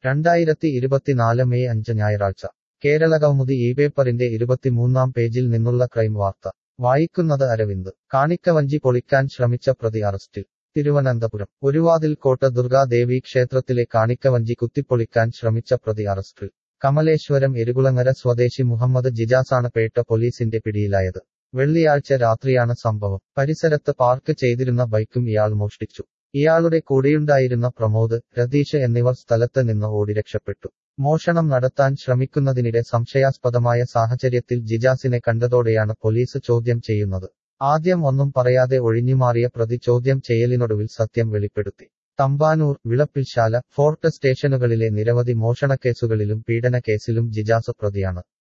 രണ്ടായിരത്തി ഇരുപത്തിനാല് മെയ് അഞ്ച് ഞായറാഴ്ച കേരളകൗമുദി ഈ പേപ്പറിന്റെ ഇരുപത്തിമൂന്നാം പേജിൽ നിന്നുള്ള ക്രൈം വാർത്ത വായിക്കുന്നത് അരവിന്ദ് കാണിക്കവഞ്ചി പൊളിക്കാൻ ശ്രമിച്ച പ്രതി അറസ്റ്റിൽ തിരുവനന്തപുരം ഒരുവാതിൽ കോട്ട ദുർഗാദേവി ക്ഷേത്രത്തിലെ കാണിക്കവഞ്ചി കുത്തിപ്പൊളിക്കാൻ ശ്രമിച്ച പ്രതി അറസ്റ്റിൽ കമലേശ്വരം എരുകുളങ്ങര സ്വദേശി മുഹമ്മദ് ജിജാസാണ് പേട്ട പോലീസിന്റെ പിടിയിലായത് വെള്ളിയാഴ്ച രാത്രിയാണ് സംഭവം പരിസരത്ത് പാർക്ക് ചെയ്തിരുന്ന ബൈക്കും ഇയാൾ മോഷ്ടിച്ചു ഇയാളുടെ കൂടെയുണ്ടായിരുന്ന പ്രമോദ് രതീഷ് എന്നിവർ സ്ഥലത്ത് നിന്ന് ഓടി രക്ഷപ്പെട്ടു മോഷണം നടത്താൻ ശ്രമിക്കുന്നതിനിടെ സംശയാസ്പദമായ സാഹചര്യത്തിൽ ജിജാസിനെ കണ്ടതോടെയാണ് പോലീസ് ചോദ്യം ചെയ്യുന്നത് ആദ്യം ഒന്നും പറയാതെ ഒഴിഞ്ഞുമാറിയ പ്രതി ചോദ്യം ചെയ്യലിനൊടുവിൽ സത്യം വെളിപ്പെടുത്തി തമ്പാനൂർ വിളപ്പിൽശാല ഫോർട്ട് സ്റ്റേഷനുകളിലെ നിരവധി മോഷണക്കേസുകളിലും പീഡനക്കേസിലും ജിജാസ് പ്രതിയാണ്